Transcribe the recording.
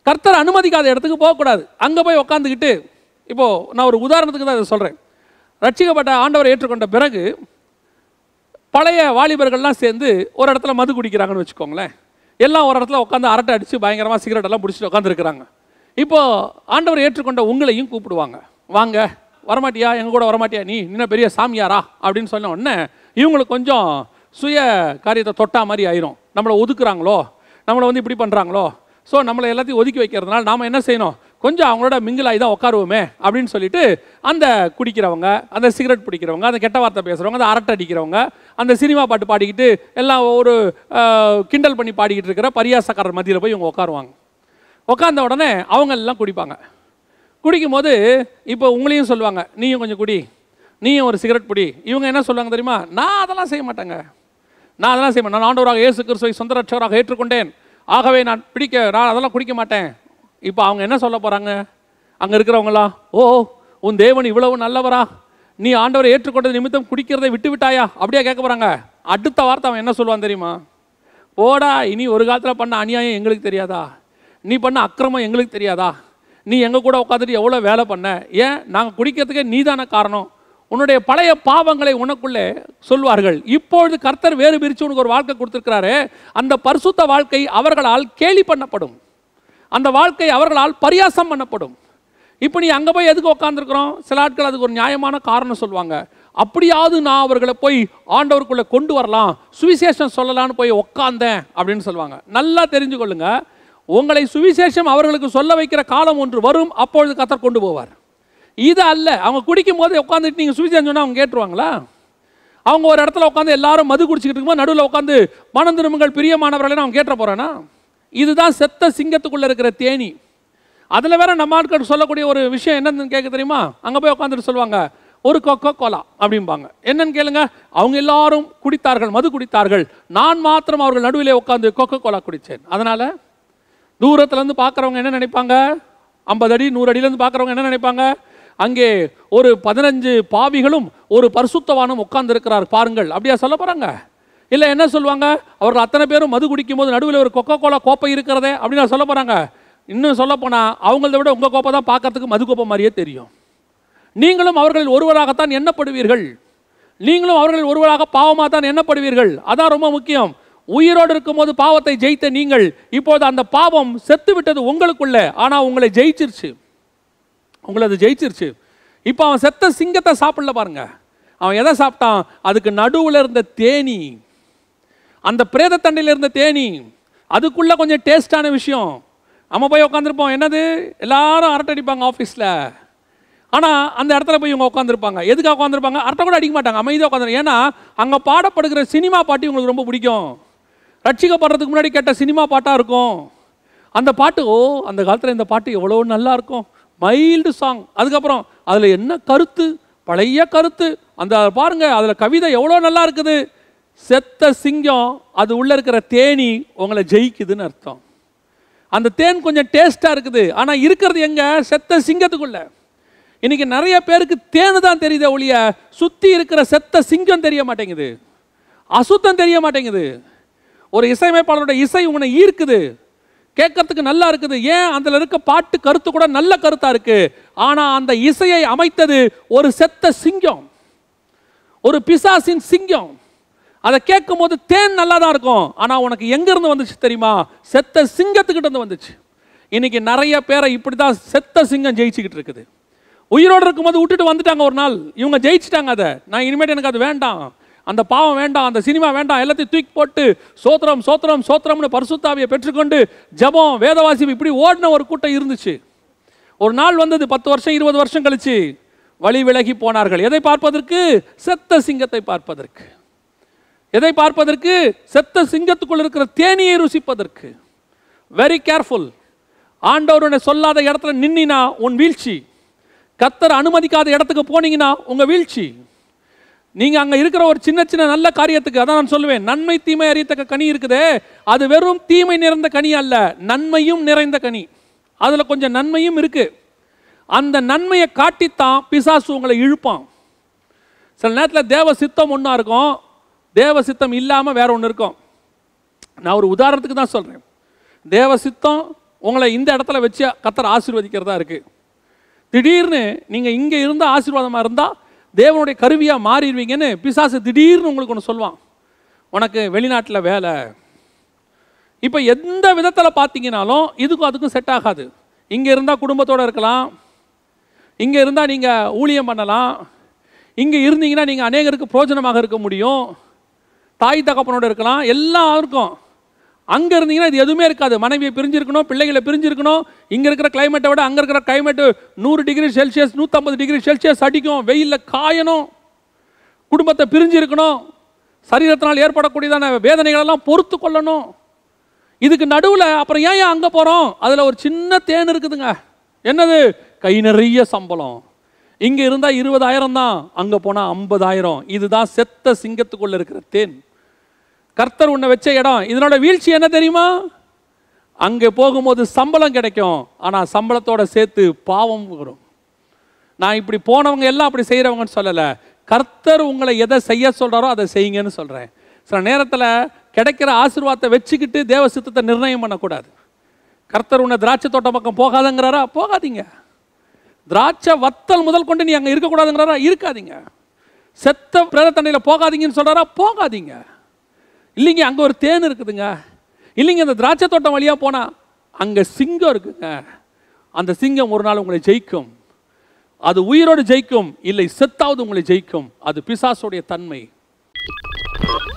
கர்த்தர் அனுமதிக்காத இடத்துக்கு போகக்கூடாது அங்கே போய் உக்காந்துக்கிட்டு இப்போது நான் ஒரு உதாரணத்துக்கு தான் இதை சொல்கிறேன் ரட்சிக்கப்பட்ட ஆண்டவர் ஏற்றுக்கொண்ட பிறகு பழைய வாலிபர்கள்லாம் சேர்ந்து ஒரு இடத்துல மது குடிக்கிறாங்கன்னு வச்சுக்கோங்களேன் எல்லாம் ஒரு இடத்துல உட்காந்து அரட்டை அடித்து பயங்கரமாக சிகரெட் எல்லாம் பிடிச்சிட்டு உட்காந்துருக்குறாங்க இப்போ ஆண்டவர் ஏற்றுக்கொண்ட உங்களையும் கூப்பிடுவாங்க வாங்க வரமாட்டியா எங்க கூட வரமாட்டியா நீ என்ன பெரிய சாமியாரா அப்படின்னு சொன்ன உடனே இவங்களுக்கு கொஞ்சம் சுய காரியத்தை தொட்டா மாதிரி ஆயிரும் நம்மளை ஒதுக்குறாங்களோ நம்மளை வந்து இப்படி பண்ணுறாங்களோ ஸோ நம்மளை எல்லாத்தையும் ஒதுக்கி வைக்கிறதுனால நாம் என்ன செய்யணும் கொஞ்சம் அவங்களோட மிங்கிலாகி தான் உட்காருவோமே அப்படின்னு சொல்லிட்டு அந்த குடிக்கிறவங்க அந்த சிகரெட் பிடிக்கிறவங்க அந்த கெட்ட வார்த்தை பேசுகிறவங்க அந்த அரட்டை அடிக்கிறவங்க அந்த சினிமா பாட்டு பாடிக்கிட்டு எல்லாம் ஒரு அஹ், கிண்டல் பண்ணி பாடிக்கிட்டு இருக்கிற பரியாசக்காரர் மத்தியில் போய் இவங்க உட்காருவாங்க உட்காந்த உடனே அவங்க எல்லாம் குடிப்பாங்க குடிக்கும் போது இப்போ உங்களையும் சொல்லுவாங்க நீயும் கொஞ்சம் குடி நீயும் ஒரு சிகரெட் பிடி இவங்க என்ன சொல்லுவாங்க தெரியுமா நான் அதெல்லாம் செய்ய மாட்டேங்க நான் அதெல்லாம் செய்ய மாட்டேன் நான் ஆண்டவராக இயேசு கிறிஸ்துவை சொந்த ரட்சகராக ஏற்றுக்கொண்டேன் ஆகவே நான் பிடிக்க நான் அதெல்லாம் குடிக்க மாட்டேன் இப்போ அவங்க என்ன சொல்ல போகிறாங்க அங்கே இருக்கிறவங்களாம் ஓ உன் தேவன் இவ்வளவு நல்லவரா நீ ஆண்டவரை ஏற்றுக்கொண்டது நிமித்தம் குடிக்கிறதை விட்டு விட்டாயா அப்படியே கேட்க போகிறாங்க அடுத்த வார்த்தை அவன் என்ன சொல்லுவான் தெரியுமா போடா இனி ஒரு காலத்தில் பண்ண அநியாயம் எங்களுக்கு தெரியாதா நீ பண்ண அக்கிரமம் எங்களுக்கு தெரியாதா நீ எங்கள் கூட உட்காந்துட்டு எவ்வளோ வேலை பண்ண ஏன் நாங்கள் குடிக்கிறதுக்கே நீதான காரணம் உன்னுடைய பழைய பாவங்களை உனக்குள்ளே சொல்வார்கள் இப்பொழுது கர்த்தர் வேறு பிரித்து உனக்கு ஒரு வாழ்க்கை கொடுத்துருக்கிறாரு அந்த பரிசுத்த வாழ்க்கை அவர்களால் கேலி பண்ணப்படும் அந்த வாழ்க்கை அவர்களால் பரியாசம் பண்ணப்படும் இப்போ நீ அங்கே போய் எதுக்கு உட்காந்துருக்குறோம் சில ஆட்கள் அதுக்கு ஒரு நியாயமான காரணம் சொல்லுவாங்க அப்படியாவது நான் அவர்களை போய் ஆண்டவருக்குள்ளே கொண்டு வரலாம் சுவிசேஷம் சொல்லலாம்னு போய் உட்காந்தேன் அப்படின்னு சொல்லுவாங்க நல்லா தெரிஞ்சு கொள்ளுங்க உங்களை சுவிசேஷம் அவர்களுக்கு சொல்ல வைக்கிற காலம் ஒன்று வரும் அப்பொழுது கத்தர் கொண்டு போவார் இது அல்ல அவங்க குடிக்கும் போது உட்காந்துட்டு நீங்கள் சுவிசேஷம் சொன்னால் அவங்க கேட்டுருவாங்களா அவங்க ஒரு இடத்துல உட்காந்து எல்லாரும் மது குடிச்சிக்கிட்டு இருக்கும்போது நடுவில் உட்காந்து மனம் திரும்புங்கள் பிரியமானவர்களே அவன் கேட்ட போறானா இதுதான் செத்த சிங்கத்துக்குள்ள இருக்கிற தேனி அதில் வேற நம்ம ஆட்கள் சொல்லக்கூடிய ஒரு விஷயம் என்னன்னு கேட்க தெரியுமா அங்கே போய் உட்காந்துட்டு சொல்லுவாங்க ஒரு கொக்கோ கோலா அப்படிம்பாங்க என்னன்னு கேளுங்க அவங்க எல்லாரும் குடித்தார்கள் மது குடித்தார்கள் நான் மாத்திரம் அவர்கள் நடுவிலே உட்காந்து கொக்கோ கோலா குடித்தேன் அதனால தூரத்துல இருந்து பார்க்குறவங்க என்ன நினைப்பாங்க ஐம்பது அடி நூறு அடியிலேருந்து பார்க்குறவங்க என்ன நினைப்பாங்க அங்கே ஒரு பதினஞ்சு பாவிகளும் ஒரு பரிசுத்தவானும் உட்கார்ந்து இருக்கிறார் பாருங்கள் அப்படியா சொல்ல போறாங்க இல்லை என்ன சொல்லுவாங்க அவர்கள் அத்தனை பேரும் மது குடிக்கும் போது நடுவில் ஒரு கொக்கோ கோலா கோப்பை இருக்கிறதே அப்படின்னு சொல்ல போறாங்க இன்னும் சொல்ல போனா அவங்களத விட உங்க கோப்பை தான் பார்க்கறதுக்கு மது கோப்பை மாதிரியே தெரியும் நீங்களும் அவர்களில் ஒருவராகத்தான் எண்ணப்படுவீர்கள் நீங்களும் அவர்களில் ஒருவராக பாவமாக தான் எண்ணப்படுவீர்கள் அதான் ரொம்ப முக்கியம் உயிரோடு இருக்கும்போது பாவத்தை ஜெயித்த நீங்கள் இப்போது அந்த பாவம் செத்து விட்டது உங்களுக்குள்ள ஆனால் உங்களை ஜெயிச்சிருச்சு உங்களை அது ஜெயிச்சிருச்சு இப்போ அவன் செத்த சிங்கத்தை சாப்பிடல பாருங்க அவன் எதை சாப்பிட்டான் அதுக்கு நடுவில் இருந்த தேனி அந்த பிரேத தண்டையில் இருந்த தேனி அதுக்குள்ள கொஞ்சம் டேஸ்டான விஷயம் நம்ம போய் உட்காந்துருப்போம் என்னது எல்லாரும் அரட்டை அடிப்பாங்க ஆஃபீஸில் ஆனால் அந்த இடத்துல போய் இவங்க உட்காந்துருப்பாங்க எதுக்காக உட்காந்துருப்பாங்க அரட்டை கூட அடிக்க மாட்டாங்க அமைதியாக உட்காந்து ஏன்னா அங்கே பாடப்படுகிற சினிமா பாட்டு இவங்களுக்கு ரொம்ப பிடிக்கும் ரட்சிக்கப்படுறதுக்கு முன்னாடி கேட்ட சினிமா பாட்டாக இருக்கும் அந்த பாட்டு ஓ அந்த காலத்தில் இந்த பாட்டு எவ்வளோ நல்லா இருக்கும் மைல்டு சாங் அதுக்கப்புறம் அதில் என்ன கருத்து பழைய கருத்து அந்த பாருங்க அதில் கவிதை எவ்வளோ நல்லா இருக்குது செத்த சிங்கம் அது உள்ளே இருக்கிற தேனி உங்களை ஜெயிக்குதுன்னு அர்த்தம் அந்த தேன் கொஞ்சம் டேஸ்ட்டாக இருக்குது ஆனால் இருக்கிறது எங்க செத்த சிங்கத்துக்குள்ள இன்னைக்கு நிறைய பேருக்கு தேனு தான் தெரியுதே ஒழிய சுற்றி இருக்கிற செத்த சிங்கம் தெரிய மாட்டேங்குது அசுத்தம் தெரிய மாட்டேங்குது ஒரு இசையமைப்பாளரோட இசை உன்னை ஈர்க்குது கேட்கறதுக்கு நல்லா இருக்குது ஏன் அதில் இருக்க பாட்டு கருத்து கூட நல்ல கருத்தா இருக்கு ஆனா அந்த இசையை அமைத்தது ஒரு செத்த சிங்கம் ஒரு பிசாசின் சிங்கம் அதை கேட்கும் போது தேன் நல்லா தான் இருக்கும் ஆனா உனக்கு எங்க இருந்து வந்துச்சு தெரியுமா செத்த சிங்கத்துக்கிட்ட இருந்து வந்துச்சு இன்னைக்கு நிறைய பேரை இப்படி தான் செத்த சிங்கம் ஜெயிச்சுக்கிட்டு இருக்குது உயிரோடு இருக்கும்போது விட்டுட்டு வந்துட்டாங்க ஒரு நாள் இவங்க ஜெயிச்சிட்டாங்க அதை நான் இனிமேட்டு எனக்கு அது வேண்டாம் அந்த பாவம் வேண்டாம் அந்த சினிமா வேண்டாம் எல்லாத்தையும் தூக்கி போட்டு சோத்திரம் சோத்திரம் சோத்திரம்னு பரிசுத்தாவியை பெற்றுக்கொண்டு ஜெபம் வேதவாசி இப்படி ஓடின ஒரு கூட்டம் இருந்துச்சு ஒரு நாள் வந்தது பத்து வருஷம் இருபது வருஷம் கழிச்சு வழி விலகி போனார்கள் எதை பார்ப்பதற்கு செத்த சிங்கத்தை பார்ப்பதற்கு எதை பார்ப்பதற்கு செத்த சிங்கத்துக்குள் இருக்கிற தேனியை ருசிப்பதற்கு வெரி கேர்ஃபுல் ஆண்டவருடைய சொல்லாத இடத்துல நின்னினா உன் வீழ்ச்சி கத்தர் அனுமதிக்காத இடத்துக்கு போனீங்கன்னா உங்க வீழ்ச்சி நீங்க அங்க இருக்கிற ஒரு சின்ன சின்ன நல்ல காரியத்துக்கு அதான் நான் சொல்லுவேன் நன்மை தீமை அறியத்தக்க கனி இருக்குதே அது வெறும் தீமை நிறைந்த கனி அல்ல நன்மையும் நிறைந்த கனி அதுல கொஞ்சம் நன்மையும் இருக்கு அந்த நன்மையை காட்டித்தான் பிசாசு உங்களை இழுப்பான் சில நேரத்தில் தேவ சித்தம் ஒன்றா இருக்கும் தேவ சித்தம் இல்லாமல் வேற ஒன்று இருக்கும் நான் ஒரு உதாரணத்துக்கு தான் சொல்கிறேன் தேவ சித்தம் உங்களை இந்த இடத்துல வச்சு கத்தர் ஆசீர்வதிக்கிறதா இருக்குது திடீர்னு நீங்கள் இங்கே இருந்த ஆசீர்வாதமாக இருந்தால் தேவனுடைய கருவியாக மாறிடுவீங்கன்னு பிசாசு திடீர்னு உங்களுக்கு ஒன்று சொல்லுவான் உனக்கு வெளிநாட்டில் வேலை இப்போ எந்த விதத்தில் பார்த்தீங்கனாலும் இதுக்கும் அதுக்கும் செட் ஆகாது இங்கே இருந்தால் குடும்பத்தோடு இருக்கலாம் இங்கே இருந்தால் நீங்கள் ஊழியம் பண்ணலாம் இங்கே இருந்தீங்கன்னா நீங்கள் அநேகருக்கு பிரோஜனமாக இருக்க முடியும் தாய் தகப்பனோட இருக்கலாம் எல்லாம் இருக்கும் அங்கே இருந்தீங்கன்னா இது எதுவுமே இருக்காது மனைவியை பிரிஞ்சிருக்கணும் பிள்ளைகளை பிரிஞ்சிருக்கணும் இங்கே இருக்கிற கிளைமேட்டை விட அங்கே இருக்கிற கிளைமேட்டு நூறு டிகிரி செல்சியஸ் நூற்றம்பது டிகிரி செல்சியஸ் அடிக்கும் வெயிலில் காயணும் குடும்பத்தை பிரிஞ்சிருக்கணும் சரீரத்தினால் ஏற்படக்கூடியதான வேதனைகளெல்லாம் பொறுத்து கொள்ளணும் இதுக்கு நடுவில் அப்புறம் ஏன் ஏன் அங்கே போகிறோம் அதில் ஒரு சின்ன தேன் இருக்குதுங்க என்னது கை நிறைய சம்பளம் இங்கே இருந்தால் இருபதாயிரம் தான் அங்கே போனால் ஐம்பதாயிரம் இதுதான் செத்த சிங்கத்துக்குள்ளே இருக்கிற தேன் கர்த்தர் உன்னை வச்ச இடம் இதனோட வீழ்ச்சி என்ன தெரியுமா அங்கே போகும்போது சம்பளம் கிடைக்கும் ஆனால் சம்பளத்தோட சேர்த்து பாவம் வரும் நான் இப்படி போனவங்க எல்லாம் அப்படி செய்கிறவங்கன்னு சொல்லலை கர்த்தர் உங்களை எதை செய்ய சொல்கிறாரோ அதை செய்யுங்கன்னு சொல்கிறேன் சில நேரத்தில் கிடைக்கிற ஆசீர்வாதத்தை வச்சுக்கிட்டு தேவ சித்தத்தை நிர்ணயம் பண்ணக்கூடாது கர்த்தர் உன்னை திராட்சை தோட்டம் பக்கம் போகாதங்கிறாரா போகாதீங்க திராட்சை வத்தல் முதல் கொண்டு நீ அங்கே இருக்கக்கூடாதுங்கிறாரா இருக்காதீங்க செத்த பிரேதத்தண்டையில் போகாதீங்கன்னு சொல்கிறாரா போகாதீங்க இல்லைங்க அங்கே ஒரு தேன் இருக்குதுங்க இல்லைங்க அந்த திராட்சை தோட்டம் வழியாக போனால் அங்கே சிங்கம் இருக்குங்க அந்த சிங்கம் ஒரு நாள் உங்களை ஜெயிக்கும் அது உயிரோடு ஜெயிக்கும் இல்லை செத்தாவது உங்களை ஜெயிக்கும் அது பிசாசுடைய தன்மை